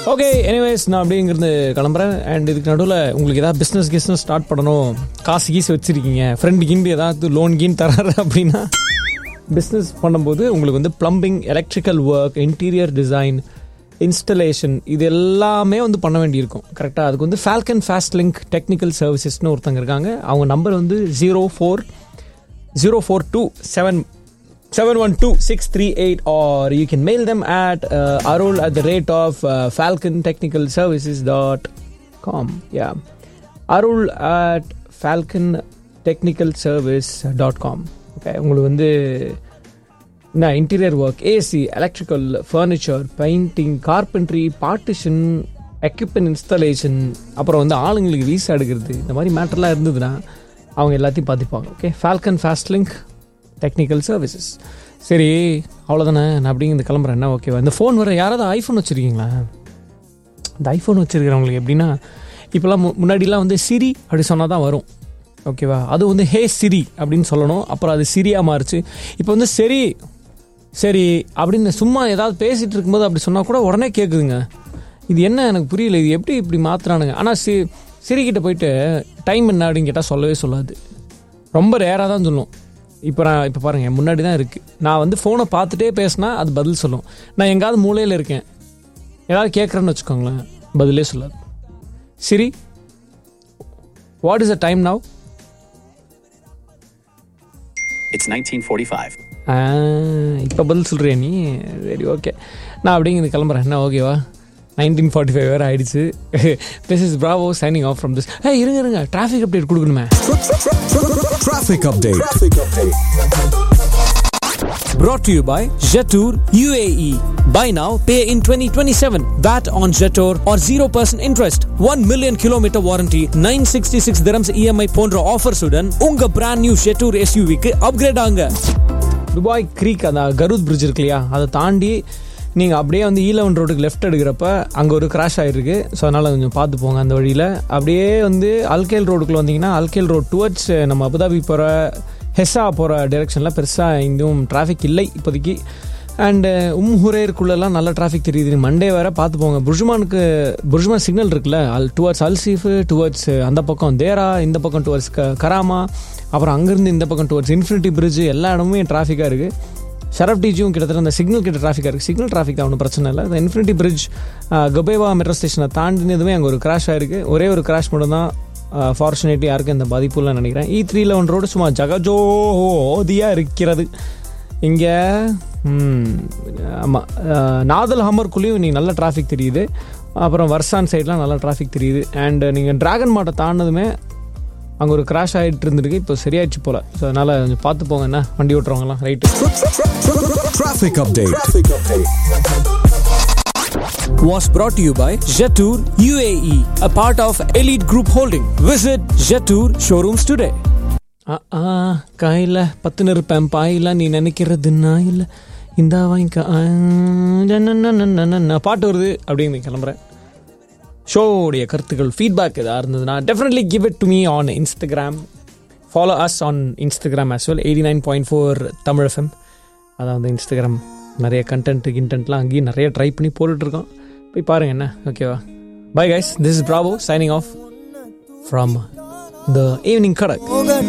Okay anyways நான் அப்படிங்கிறது கிளம்புறேன் அண்ட் இதுக்கு நடுவில் உங்களுக்கு ஏதாவது பிஸ்னஸ் கிஸ்னஸ் ஸ்டார்ட் பண்ணணும் காசு கீசு வச்சுருக்கீங்க ஃப்ரெண்டு கிண்டு ஏதாவது லோன் கீன் தராரு அப்படின்னா பிஸ்னஸ் பண்ணும்போது உங்களுக்கு வந்து plumbing electrical work interior design installation இது எல்லாமே வந்து பண்ண வேண்டியிருக்கும் கரெக்டாக அதுக்கு வந்து ஃபால்கன் ஃபாஸ்ட் லிங்க் டெக்னிக்கல் சர்வீசஸ்னு ஒருத்தங்க இருக்காங்க அவங்க நம்பர் வந்து zero four zero four two seven seven one two six three eight or you can mail them at Arul at the rate of falcon technical services dot com yeah Arul at falcon technical service dot com okay உங்களுக்கு வந்து என்ன interior work AC electrical furniture painting carpentry partition equipment installation அப்புறம் வந்து ஆளுங்களுக்கு visa எடுக்கிறது இந்த மாதிரி மேட்டர்லாம் இருந்ததுன்னா அவங்க எல்லாத்தையும் பார்த்துப்பாங்க okay falcon fast link technical services சரி அவ்வளோதானே நான் அப்படிங்க இந்த கிளம்புறேன் என்ன ஓகேவா இந்த ஃபோன் வர யாராவது ஐஃபோன் வச்சுருக்கீங்களா இந்த ஐஃபோன் வச்சுருக்கிறவங்களுக்கு எப்படின்னா இப்போலாம் மு- முன்னாடிலாம் வந்து சிரி அப்படி சொன்னால் தான் வரும் ஓகேவா அது வந்து ஹே சிரி அப்படின்னு சொல்லணும் அப்புறம் அது சிரியா மாறுச்சு இப்போ வந்து சரி சரி அப்படின்னு சும்மா ஏதாவது பேசிகிட்டு இருக்கும்போது அப்படி சொன்னால் கூட உடனே கேட்குதுங்க இது என்ன எனக்கு புரியல இது எப்படி இப்படி மாற்றுறானுங்க ஆனால் சி சிரிக்கிட்ட போயிட்டு டைம் என்ன அப்படின்னு கேட்டால் சொல்லவே சொல்லாது ரொம்ப ரேராக தான் சொல்லும் இப்போ நான் இப்போ பாருங்கள் முன்னாடி தான் இருக்குது நான் வந்து ஃபோனை பார்த்துட்டே பேசினா அது பதில் சொல்லும் நான் எங்காவது மூலையில் இருக்கேன் ஏதாவது கேட்குறேன்னு வச்சுக்கோங்களேன் பதிலே சொல்லாது Siri what is the time now It's 1945. இப்போ பதில் சொல்கிறியா நீ சரி ஓகே நான் அப்படிங்கிறது கிளம்புறேன் என்ன ஓகேவா நைன்டீன் ஃபார்ட்டி ஃபைவ் வேறு ஆயிடுச்சு this is Bravo signing off from this a இருங்க இருங்க டிராஃபிக் அப்டேட் கொடுக்கணுமே Traffic update. brought to you by Jetour UAE. Buy now, pay in 2027. VAT on Jetour or 0% interest. 1 million kilometer warranty, 966 dirhams EMI போன்ற offers உடன் உங்க brand new Jetour SUV-க்கு upgrade ஆங்க Dubai creek அந்த Garhoud bridge இருக்கு இல்லையா அதை தாண்டி நீங்கள் அப்படியே வந்து ஈலவன் ரோட்டுக்கு லெஃப்ட் எடுக்கிறப்ப அங்கே ஒரு கிராஷ் ஆகிருக்கு ஸோ அதனால் கொஞ்சம் பார்த்து போங்க அந்த வழியில் அப்படியே வந்து அல்கேல் ரோடுக்குள்ளே வந்தீங்கன்னா அல்கேல் ரோட் டுவர்ட்ஸ் நம்ம அபுதாபி போகிற ஹெஸ்ஸா போகிற டைரெக்ஷனில் பெருசாக எங்கேயும் டிராஃபிக் இல்லை இப்போதைக்கு அண்டு உம் ஹுரேருக்குள்ளெல்லாம் நல்ல டிராஃபிக் தெரியுது மண்டே வேற பார்த்து போங்க புர்ஜுமானுக்கு புர்ஜுமான் சிக்னல் இருக்குல்ல அல் டுவர்ட்ஸ் அல்சீஃபு டுவர்ட்ஸ் அந்த பக்கம் தேரா இந்த பக்கம் டுவர்ட்ஸ் க கராமா அப்புறம் அங்கேருந்து இந்த பக்கம் டுவர்ட்ஸ் இன்ஃபினிட்டி பிரிட்ஜ் எல்லா இடமுமே டிராஃபிக்காக இருக்குது ஷரப் டிஜியும் கிட்டத்தட்ட அந்த சிக்னல் கிட்ட டிராஃபிக்காக இருக்குது சிக்னல் டிராஃபிக் தான் ஒன்றும் பிரச்சனை இல்லை இந்த இன்ஃபினிட்டி பிரிட்ஜ் கபேவா மெட்ரோ ஸ்டேஷனை தாண்டினதுமே அங்கே ஒரு கிராஷ் ஆயிருக்கு ஒரே ஒரு கிராஷ் மட்டும் தான் ஃபார்ச்சுனேட்லி யாருக்கும் இந்த பாதிப்புல நினைக்கிறேன் இ த்ரீ லெவன் ரோடு சும்மா ஜகஜோதியாக இருக்கிறது இங்கே ஆமாம் நாதல் ஹம்மர்க்குள்ளேயும் நீ நல்ல டிராஃபிக் தெரியுது அப்புறம் வர்சான் சைட்லாம் நல்ல டிராஃபிக் தெரியுது அண்ட் நீங்கள் டிராகன் மாட்டை தாண்டதுமே அங்கே ஒரு கிராஷ் ஆகிட்டு இருந்திருக்கு இப்போ சரியாயிடுச்சு போல் ஸோ அதனால் கொஞ்சம் பார்த்து போங்க என்ன வண்டி ஓட்டுறவங்கலாம் right Traffic update. was brought to you by Jetour UAE, a part of Elite Group Holding. Visit Jetour showrooms today. கையில் பத்து இருப்பேன் பாயில் நீ நினைக்கிறது நான் இல்லை இந்த வாங்கிக்க ஆ, ந, ந, ந, ந, ந, ந. பாட்டு வருது அப்படின்னு கிளம்புறேன் ஷோவுடைய கருத்துக்கள் ஃபீட்பேக் எதாவது இருந்ததுன்னா definitely give it to me on Instagram follow us on Instagram as well eighty nine point four Tamil FM அதான் வந்து இன்ஸ்டாகிராம் நிறைய கண்டென்ட் கிண்டென்ட்லாம் அங்கேயும் நிறைய ட்ரை பண்ணி போட்டுட்ருக்கோம் போய் பாருங்க என்ன ஓகேவா bye guys this is Bravo signing off from the evening kadak